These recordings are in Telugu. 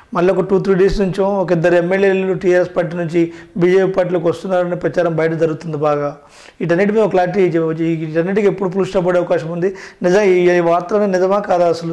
మళ్ళీ ఒక టూ త్రీ డేస్ నుంచో ఒక ఇద్దరు ఎమ్మెల్యేలు టీఆర్ఎస్ పార్టీ నుంచి బీజేపీ పార్టీలోకి వస్తున్నారనే ప్రచారం బయట జరుగుతుంది బాగా వీటన్నిటి మీద ఒక క్లారిటీ ఇవ్వచ్చు. ఈ వీటన్నిటికి ఎప్పుడు పుల్ స్టాప్ పడే అవకాశం ఉంది నిజం ఈ ఈ వార్తలు నిజమా కాదా అసలు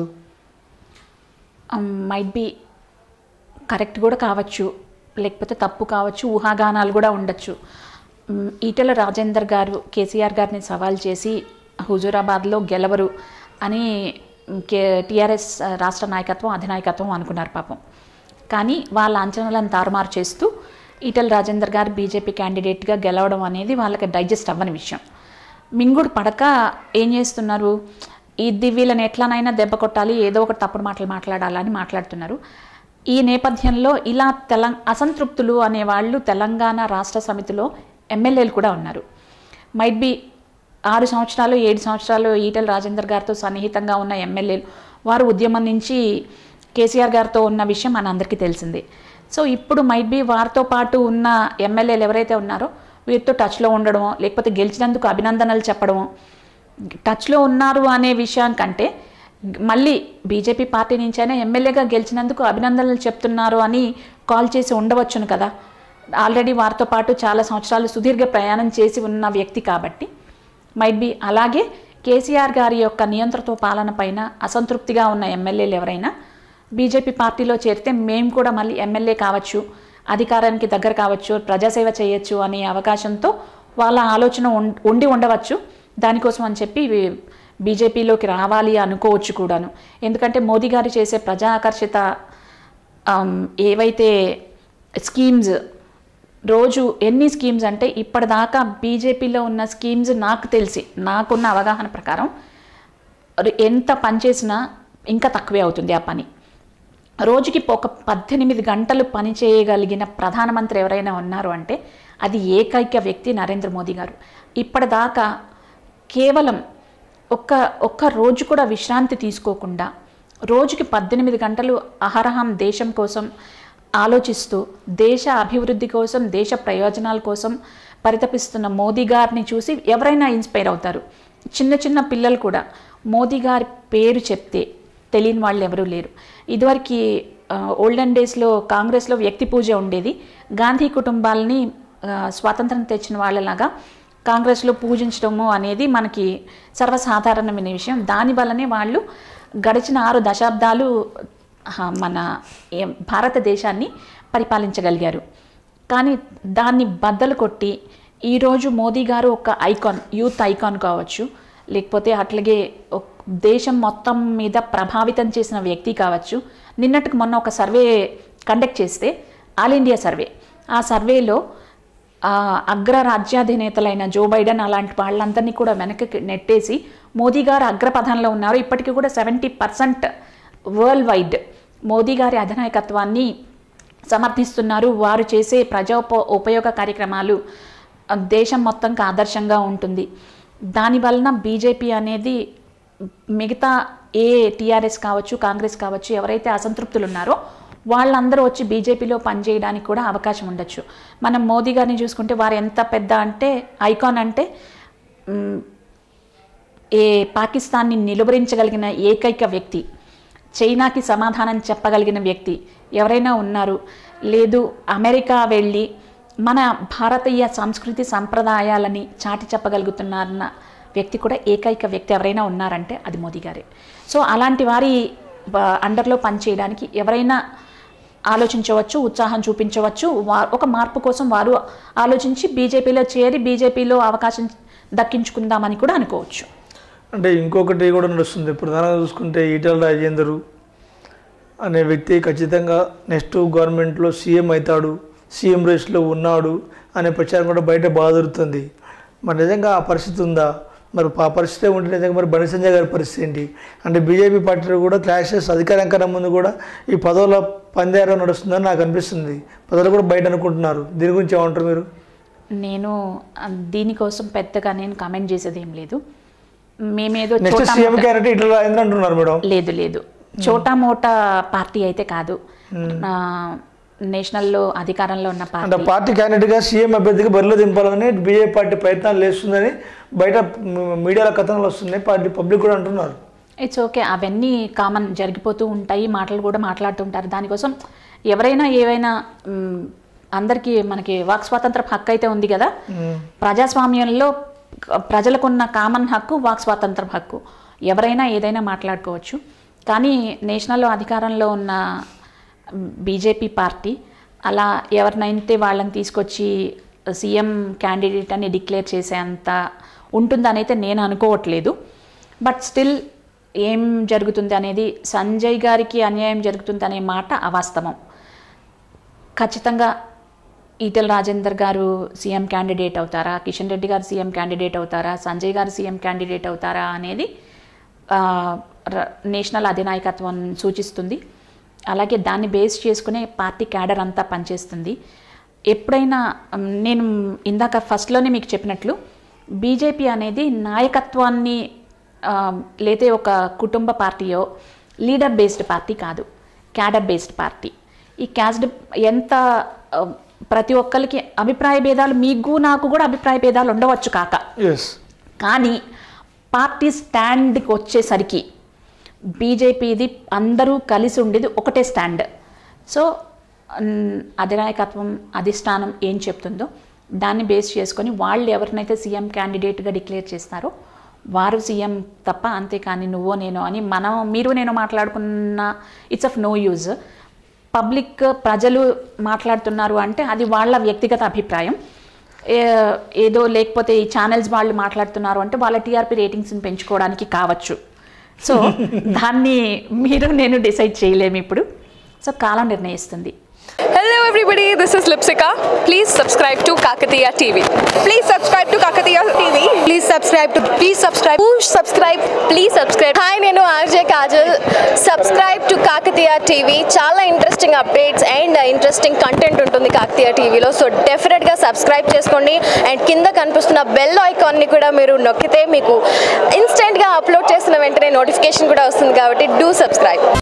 మైట్ బి కరెక్ట్ కూడా కావచ్చు లేకపోతే తప్పు కావచ్చు ఊహాగానాలు కూడా ఉండొచ్చు మ్, ఈటెల రాజేందర్ గారు కేసీఆర్ గారిని సవాల్ చేసి హుజూరాబాద్లో గెలవరు అని మ్, కే టీఆర్ఎస్ రాష్ట్ర నాయకత్వం అధినాయకత్వం అనుకున్నారు పాపం కానీ వాళ్ళ అంచనాలను తారుమారు చేస్తూ ఈటెల రాజేందర్ గారు బీజేపీ క్యాండిడేట్గా గెలవడం అనేది వాళ్ళకి డైజెస్ట్ అవ్వని విషయం మింగుడు పడక ఏం చేస్తున్నారు ఇది వీళ్ళని ఎట్లనైనా దెబ్బ కొట్టాలి ఏదో ఒకటి తప్పుడు మాటలు మాట్లాడాలని మాట్లాడుతున్నారు ఈ నేపథ్యంలో ఇలా తెలం అసంతృప్తులు అనేవాళ్ళు తెలంగాణ రాష్ట్ర సమితిలో ఎమ్మెల్యేలు కూడా ఉన్నారు మైట్ బి ఆరు సంవత్సరాలు ఏడు సంవత్సరాలు ఈటెల రాజేందర్ గారితో సన్నిహితంగా ఉన్న ఎమ్మెల్యేలు వారు ఉద్యమం నుంచి కేసీఆర్ గారితో ఉన్న విషయం మన అందరికీ తెలిసిందే సో ఇప్పుడు మైట్ బి వారితో పాటు ఉన్న ఎమ్మెల్యేలు ఎవరైతే ఉన్నారో వీరితో టచ్లో ఉండడమో లేకపోతే గెలిచినందుకు అభినందనలు చెప్పడమో టచ్లో ఉన్నారు అనే విషయం కంటే మళ్ళీ బీజేపీ పార్టీ నుంచైనా ఎమ్మెల్యేగా గెలిచినందుకు అభినందనలు చెప్తున్నారు అని కాల్ చేసి ఉండవచ్చును కదా ఆల్రెడీ వారితో పాటు చాలా సంవత్సరాలు సుదీర్ఘ ప్రయాణం చేసి ఉన్న వ్యక్తి కాబట్టి మైట్ బి అలాగే కేసీఆర్ గారి యొక్క నియంత్రణతో పాలన పైన అసంతృప్తిగా ఉన్న ఎమ్మెల్యేలు ఎవరైనా బీజేపీ పార్టీలో చేరితే మేము కూడా మళ్ళీ ఎమ్మెల్యే కావచ్చు అధికారానికి దగ్గర కావచ్చు ప్రజాసేవ చేయొచ్చు అనే అవకాశంతో వాళ్ళ ఆలోచన ఉం- ఉండి ఉండవచ్చు దానికోసం అని చెప్పి వి- బీజేపీలోకి రావాలి అనుకోవచ్చు కూడాను ఎందుకంటే మోదీ గారు చేసే ప్రజా ఆకర్షిత ఆమ్, ఏవైతే స్కీమ్స్ రోజు ఎన్ని స్కీమ్స్ అంటే ఇప్పటిదాకా బీజేపీలో ఉన్న స్కీమ్స్ నాకు తెలిసి నాకున్న అవగాహన ప్రకారం అది ఎంత పని చేసినా ఇంకా తక్కువే అవుతుంది ఆ పని రోజుకి ఒక పద్దెనిమిది గంటలు పని చేయగలిగిన ప్రధానమంత్రి ఎవరైనా ఉన్నారు అంటే అది ఏకైక వ్యక్తి నరేంద్ర మోదీ గారు ఇప్పటిదాకా కేవలం ఒక్క ఒక్క రోజు కూడా విశ్రాంతి తీసుకోకుండా రోజుకి పద్దెనిమిది గంటలు అహరహం దేశం కోసం ఆలోచిస్తూ దేశ అభివృద్ధి కోసం దేశ ప్రయోజనాల కోసం పరితపిస్తున్న మోదీ గారిని చూసి ఎవరైనా ఇన్స్పైర్ అవుతారు చిన్న చిన్న పిల్లలు కూడా మోదీ గారి పేరు చెప్తే తెలియని వాళ్ళు ఎవరూ లేరు ఇదివరకు ఓల్డెన్ డేస్లో కాంగ్రెస్లో వ్యక్తి పూజ ఉండేది గాంధీ కుటుంబాలని ఆ, స్వాతంత్రం తెచ్చిన వాళ్ళలాగా కాంగ్రెస్లో పూజించడము అనేది మనకి సర్వసాధారణమైన విషయం దాని వల్లనే వాళ్ళు గడిచిన ఆరు దశాబ్దాలు ఆ, మన ఏ- భారతదేశాన్ని పరిపాలించగలిగారు కానీ దాన్ని బద్దలు కొట్టి ఈరోజు మోదీ గారు ఒక ఐకాన్ యూత్ ఐకాన్ కావచ్చు లేకపోతే అట్లాగే ఒక దేశం మొత్తం మీద ప్రభావితం చేసిన వ్యక్తి కావచ్చు నిన్నటికి మొన్న ఒక సర్వే కండక్ట్ చేస్తే ఆల్ ఇండియా సర్వే ఆ సర్వేలో ఆ, అగ్ర రాజ్యాధినేతలైన జో బైడెన్ అలాంటి వాళ్ళందరినీ కూడా వెనక్కి నెట్టేసి మోదీ గారు అగ్రపథంలో ఉన్నారు ఇప్పటికీ కూడా seventy percent world wide Modi గారి అధినాయకత్వాన్ని సమర్థిస్తున్నారు వారు చేసే ప్రజా ఉప ఉపయోగ కార్యక్రమాలు ఆ, దేశం మొత్తంకి ఆదర్శంగా ఉంటుంది దానివలన బీజేపీ అనేది మిగతా ఏ టీఆర్ఎస్ కావచ్చు కాంగ్రెస్ కావచ్చు ఎవరైతే అసంతృప్తులు ఉన్నారో వాళ్ళందరూ వచ్చి బీజేపీలో పనిచేయడానికి కూడా అవకాశం ఉండొచ్చు మనం మోదీ గారిని చూసుకుంటే వారు ఎంత పెద్ద అంటే ఐకాన్ అంటే మ్, ఏ పాకిస్తాన్ని నిలువరించగలిగిన ఏకైక వ్యక్తి చైనాకి సమాధానం చెప్పగలిగిన వ్యక్తి ఎవరైనా ఉన్నారు లేదు అమెరికా వెళ్ళి మన భారతీయ సంస్కృతి సంప్రదాయాలని చాటి చెప్పగలుగుతున్నారన్న వ్యక్తి కూడా ఏకైక వ్యక్తి ఎవరైనా ఉన్నారంటే అది మోదీ గారే సో అలాంటి వారి బ- అండర్లో పనిచేయడానికి ఎవరైనా ఆలోచించవచ్చు ఉత్సాహం చూపించవచ్చు వా ఒక మార్పు కోసం వారు ఆలోచించి బీజేపీలో చేరి బీజేపీలో అవకాశం దక్కించుకుందామని కూడా అనుకోవచ్చు అంటే ఇంకొకటి కూడా నడుస్తుంది ప్రధానంగా చూసుకుంటే ఈటల రాజేందరు అనే వ్యక్తి ఖచ్చితంగా నెక్స్ట్ గవర్నమెంట్లో సీఎం అవుతాడు సీఎం రేస్లో ఉన్నాడు అనే ప్రచారం కూడా బయట బాగా దొరుకుతుంది మరి నిజంగా ఆ పరిస్థితి ఉందా మరి ఆ పరిస్థితి ఉంటే నిజంగా మరి బండి సంజయ్ గారి పరిస్థితి ఏంటి అంటే బీజేపీ పార్టీలో కూడా క్లాషెస్ అధికారం కన్నా ముందు కూడా ఈ పదవుల పందేరం నడుస్తుందని నాకు అనిపిస్తుంది పదవులు కూడా బయట అనుకుంటున్నారు దీని గురించి ఏమంటారు మీరు నేను ఆ, దీనికోసం పెద్దగా నేను కామెంట్ చేసేది ఏం లేదు మేమేదో నెక్స్ట్ చోటా సీఎం మోటా- క్యాండిడేట్ ఇట్లా రాజేంద్ర అంటున్నారు మేడం లేదు లేదు చోటా మోటా పార్టీ అయితే కాదు ఆ, నేషనల్లో అధికారంలో ఉన్న అంటే పార్టీ పార్టీ క్యాండిడేట్గా సీఎం అభ్యర్థిగా బరిలో దింపాలని బీజేపీ పార్టీ ప్రయత్నాలు చేస్తుందని బయట మ- మీడియాలో కథనాలు వస్తున్నాయి పార్టీ పబ్లిక్ కూడా అంటున్నారు ఇట్స్ ఓకే అవన్నీ కామన్ జరిగిపోతూ ఉంటాయి మాటలు కూడా మాట్లాడుతుంటారు దానికోసం ఎవరైనా ఏవైనా మ్, అందరికీ మనకి వాక్ స్వాతంత్ర హక్కు అయితే ఉంది కదా ప్రజాస్వామ్యంలో క- ప్రజలకున్న కామన్ హక్కు వాక్ స్వాతంత్ర హక్కు ఎవరైనా ఏదైనా మాట్లాడుకోవచ్చు కానీ నేషనల్లో అధికారంలో ఉన్న బీజేపీ పార్టీ అలా ఎవరినైతే వాళ్ళని తీసుకొచ్చి సీఎం క్యాండిడేట్ అని డిక్లేర్ చేసేంత ఉంటుందని అయితే నేను అనుకోవట్లేదు బట్ స్టిల్ ఏం జరుగుతుంది అనేది సంజయ్ గారికి అన్యాయం జరుగుతుంది అనే మాట అవాస్తవం ఖచ్చితంగా ఈటెల రాజేందర్ గారు సీఎం క్యాండిడేట్ అవుతారా కిషన్ రెడ్డి గారు సీఎం క్యాండిడేట్ అవుతారా సంజయ్ గారు సీఎం క్యాండిడేట్ అవుతారా అనేది ఆ, ర- నేషనల్ అధినాయకత్వం సూచిస్తుంది అలాగే దాన్ని బేస్ చేసుకునే పార్టీ క్యాడర్ అంతా పనిచేస్తుంది ఎప్పుడైనా మ్, నేను ఇందాక ఫస్ట్లోనే మీకు చెప్పినట్లు బీజేపీ అనేది నాయకత్వాన్ని ఆ, లేతే ఒక కుటుంబ పార్టీయో లీడర్ బేస్డ్ పార్టీ కాదు క్యాడర్ బేస్డ్ పార్టీ ఈ క్యాస్ట్ ఎంత ఆ, ప్రతి ఒక్కరికి అభిప్రాయ భేదాలు మీకు నాకు కూడా అభిప్రాయ భేదాలు ఉండవచ్చు కాక ఎస్ కానీ పార్టీ స్టాండ్కి వచ్చేసరికి బీజేపీది అందరూ కలిసి ఉండేది ఒకటే స్టాండ్ సో న్- అధినాయకత్వం అధిష్టానం ఏం చెప్తుందో దాన్ని బేస్ చేసుకొని వాళ్ళు ఎవరినైతే సీఎం క్యాండిడేట్గా డిక్లేర్ చేస్తారో వారు సీఎం తప్ప అంతేకాని నువ్వో నేను అని మనం మీరు నేను మాట్లాడుకున్న it's of no use public ప్రజలు మాట్లాడుతున్నారు అంటే అది వాళ్ళ వ్యక్తిగత అభిప్రాయం ఏ- ఏదో లేకపోతే ఈ ఛానల్స్ వాళ్ళు మాట్లాడుతున్నారు అంటే వాళ్ళ టీఆర్పీ రేటింగ్స్ని పెంచుకోవడానికి కావచ్చు సో దాన్ని మీరు నేను డిసైడ్ చేయలేము ఇప్పుడు సో కాలం నిర్ణయిస్తుంది Hello everybody, this is Lipsika. Please subscribe to Kakatiya TV. Please subscribe to Kakatiya TV. Please subscribe to please subscribe Push subscribe, please subscribe. Hi నేను RJ Kajal subscribe to Kakatiya TV చాలా interesting updates and interesting content ఉంటుంది కాకతీయ టీవీలో సో డెఫినెట్గా సబ్స్క్రైబ్ చేసుకోండి అండ్ కింద కనిపిస్తున్న బెల్ ఐకాన్ని కూడా మీరు నొక్కితే మీకు ఇన్స్టెంట్గా అప్లోడ్ చేసిన వెంటనే నోటిఫికేషన్ కూడా వస్తుంది కాబట్టి డూ సబ్స్క్రైబ్